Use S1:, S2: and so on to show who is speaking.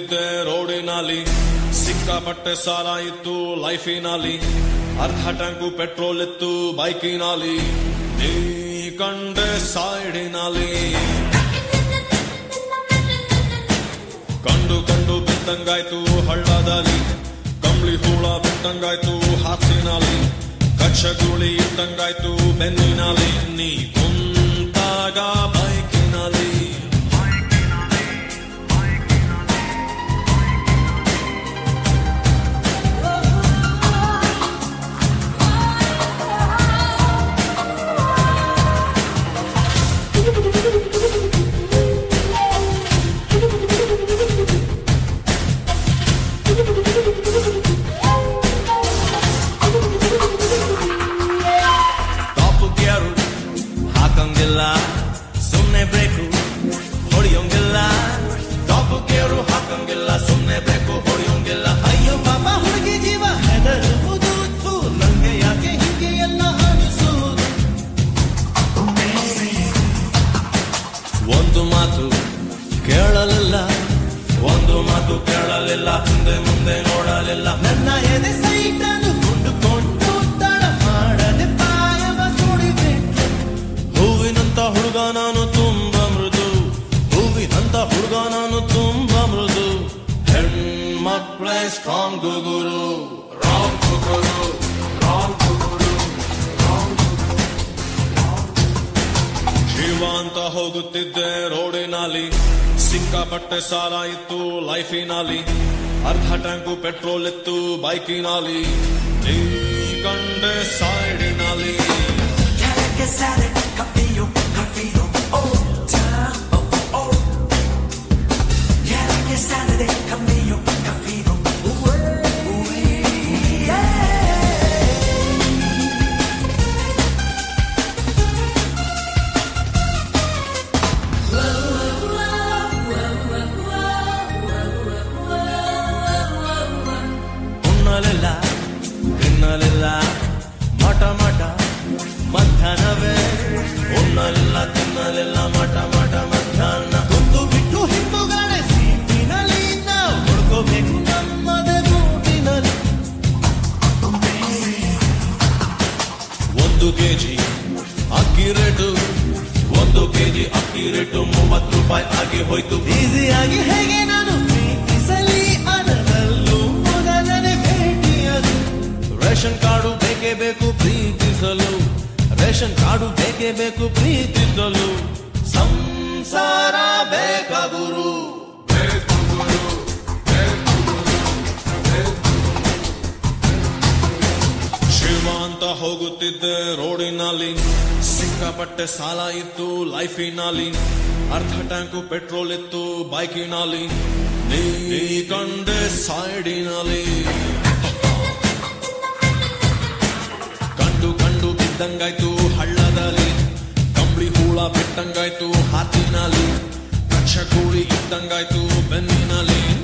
S1: ಹೋಗುತ್ತಿದ್ದೆ ರೋಡಿನಲ್ಲಿ ಸಿಕ್ಕಾಪಟ್ಟೆ ಸಾಲ ಇತ್ತು ಲೈಫಿನಲ್ಲಿ ಅರ್ಧ ಟ್ಯಾಂಕು ಪೆಟ್ರೋಲ್ ಇತ್ತು ಬೈಕಿನಲ್ಲಿ ನೀ ಕಂಡೆ ಸೈಡಿನಲ್ಲಿ ಕಂಡು ಕಂಡು ಬಿದ್ದಂಗಾಯ್ತು ಹಳ್ಳದಲ್ಲಿ ಕಂಬಳಿ ಹೂಳ ಬಿಟ್ಟಂಗಾಯ್ತು ಹಾಸಿನಲ್ಲಿ ಕಚ್ಚಗುಳಿ ಇಟ್ಟಂಗಾಯ್ತು ಬೆನ್ನಿನಲ್ಲಿ ನೀ ಕುಂತಾಗ ಬೈಕಿನಲ್ಲಿ ಟಾಪ್ ಗೇರು ಹಾಕಂಗಿಲ್ಲ ಸುಮ್ನೆ ಬೇಕು ಹೊಡಿಯೋಂಗಿಲ್ಲ ಟಾಪ್ ಗೇರು ಹಾಕಂಗಿಲ್ಲ ಸುಮ್ನೆ ಬೇಕು ಹೊಡಿಯೋಂಗಿಲ್ಲ
S2: ಅಯ್ಯೋ ಪಾಪ ಹುಡುಗಿ ಜೀವ ಹೆದರುವುದು ಥು, ನಂಗೆ ಯಾಕೆ ಹೀಗೆ ಎಲ್ಲ ಅನಿಸುವುದು
S1: ಒಂದು ಮಾತು ಕೇಳಲಿಲ್ಲ ಒಂದು ಮಾತು ಕೇಳಲಿಲ್ಲ ಹಿಂದೆ ಮುಂದೆ ನೋಡಲಿಲ್ಲ
S2: ನನ್ನ ಎದೆ ಸೈಟನ್ನು ಕೊಂಡುಕೊಂಡು ತಡ ಮಾಡದೆ ಪಾಯವ ತುಡಿಬಿಟ್ಟೆ
S1: ಹೂವಿನಂತ ಹುಡುಗ ನಾನು ತುಂಬ ಮೃದು ಹೂವಿನಂತ ಹುಡುಗ ನಾನು ತುಂಬ ಮೃದು ಹೆಣ್ಮಕ್ಳೇ ಸ್ಟ್ರಾಂಗ್ ಗುರು ರಾಂಗ್ ಗುರು ರಾಂಗ್ ಗುರು ಶಿವ ಅಂತ ಹೋಗುತ್ತಿದ್ದೆ ರೋಡಿನಲ್ಲಿ ಸಿಕ್ಕಾಪಟ್ಟೆ ಸಾಲ ಇತ್ತು ಲೈಫಿನಲ್ಲಿ ಅರ್ಧ ಟ್ಯಾಂಕು ಪೆಟ್ರೋಲ್ ಇತ್ತು ಬೈಕಿನಲ್ಲಿ ನೀ ಕಂಡೆ ಸೈಡಿನಲ್ಲಿ ಉಣ್ಣಲಿಲ್ಲ ತಿನ್ನಲಿಲ್ಲ ಮಠ ಮಠ ಮಧ್ಯಾಹ್ನವೇ ಉಣ್ಣಲಿಲ್ಲ ತಿನ್ನಲಿಲ್ಲ ಮಠ ಮಠ ಮಧ್ಯಾಹ್ನ
S2: ಕುಂತು ಬಿಟ್ಟು ಹಿಂದುಗಡೆ ಸೀಟಿನಲ್ಲಿ ನಾವು ಹುಡ್ಕೋಬೇಕು ನಮ್ಮದೇ ಗೂಟಿನಲ್ಲಿ
S1: ಒಂದು ಕೆಜಿ ಅಕ್ಕಿ ರೇಟು ಒಂದು ಕೆಜಿ ಅಕ್ಕಿ ರೇಟು ಮೂವತ್ತು ರೂಪಾಯಿ ಆಗಿ ಹೋಯ್ತು
S2: ಈಸಿಯಾಗಿ ಹೇಗೆ ನಾನು ಪ್ರೀತಿಸಲಿ ಅದರಲ್ಲೂ ಮೊದಲನೇ ಭೇಟಿಯದು
S1: ರೇಷನ್ ಕಾರ್ಡು ಬೇಕೇ ಬೇಕು ಪ್ರೀತಿಸಲು ರೇಷನ್ ಕಾರ್ಡು ಬೇಕೇ ಬೇಕು ಪ್ರೀತಿಸಲು ಸಂಸಾರ ಬೇಕ ಗುರು ಬೇಕು ಗುರು ಬೇಕು ಗುರು, ಬೇಕು ಗುರು. ಶಿವ ಅಂತ ಹೋಗುತ್ತಿದ್ದೆ ರೋಡಿನಲ್ಲಿ ಸಿಕ್ಕಾಪಟ್ಟೆ ಸಾಲ ಇತ್ತು ಲೈಫಿನಲ್ಲಿ ಅರ್ಧ ಟ್ಯಾಂಕು ಪೆಟ್ರೋಲ್ ಇತ್ತು ಬೈಕಿನಲ್ಲಿ ನೀ ಕಂಡೆ ಸೈಡಿನಲ್ಲಿ ಕಂಡು ಕಂಡು ಬಿದ್ದಂಗಾಯ್ತು ಹಳ್ಳದಲ್ಲಿ ಕಂಬಳಿ ಹೂಳ ಬಿಟ್ಟಂಗಾಯ್ತು ಹಾತಿನಲ್ಲಿ ಕಕ್ಷ ಕೂಳಿ ಇದ್ದಂಗಾಯ್ತು ಬೆನ್ನಿನಲ್ಲಿ